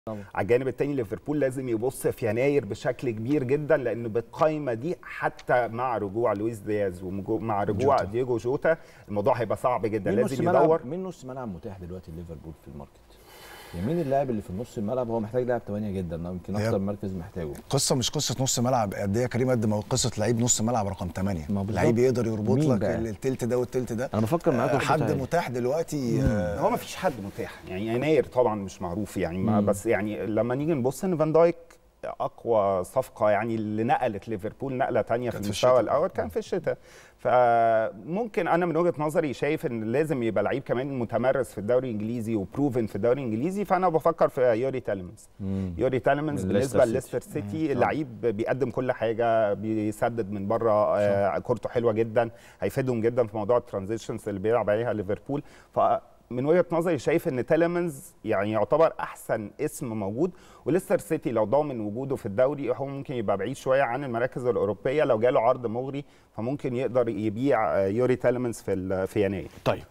طبعا. على الجانب الثاني ليفربول لازم يبص في يناير بشكل كبير جدا لان بالقايمه دي حتى مع رجوع لويس دياز ومع رجوع جوتا. دييجو جوتا الموضوع هيبقى صعب جدا مين نص لازم ملعب يدور مين نص ملعب متاح دلوقتي ليفربول في الماركت يعني مين اللاعب اللي في النص الملعب هو محتاج لاعب 8 جدا يمكن هي- اكتر مركز محتاجه قصه مش قصه نص ملعب قد ايه يا كريم قد ما هو قصه لعيب نص ملعب رقم 8 ما بالظبط. لعيب يقدر يربط مين لك بقى؟ التلت ده والتلت ده انا بفكر معاكم آه، في حد صحيح. متاح دلوقتي آه، هو ما فيش حد متاح يعني يناير طبعا مش معروف يعني ما مم. بس يعني لما نيجي نبص ان فان دايك اقوى صفقه يعني اللي نقلت ليفربول نقله تانية في كانت في المستوى الشتاء. الاول كان في الشتاء فممكن انا من وجهه نظري شايف ان لازم يبقى لعيب كمان متمرس في الدوري الانجليزي وبروفن في الدوري الانجليزي فانا بفكر في يوري تيلمنز مم. يوري تيلمنز من بالنسبه ليستر لليستر سيتي. سيتي لعيب بيقدم كل حاجه بيسدد من بره آه، كورته حلوه جدا هيفيدهم جدا في موضوع الترانزيشنز اللي بيلعب عليها ليفربول فمن وجهه نظري شايف ان تيلمنز يعني يعتبر احسن اسم موجود وليستر سيتي لو ضامن وجوده في الدوري هو ممكن يبقى بعيد شويه عن المراكز الاوروبيه لو جاله عرض مغري فممكن يقدر يبيع آه، يوري تيلمنز في ال- في يناير طيب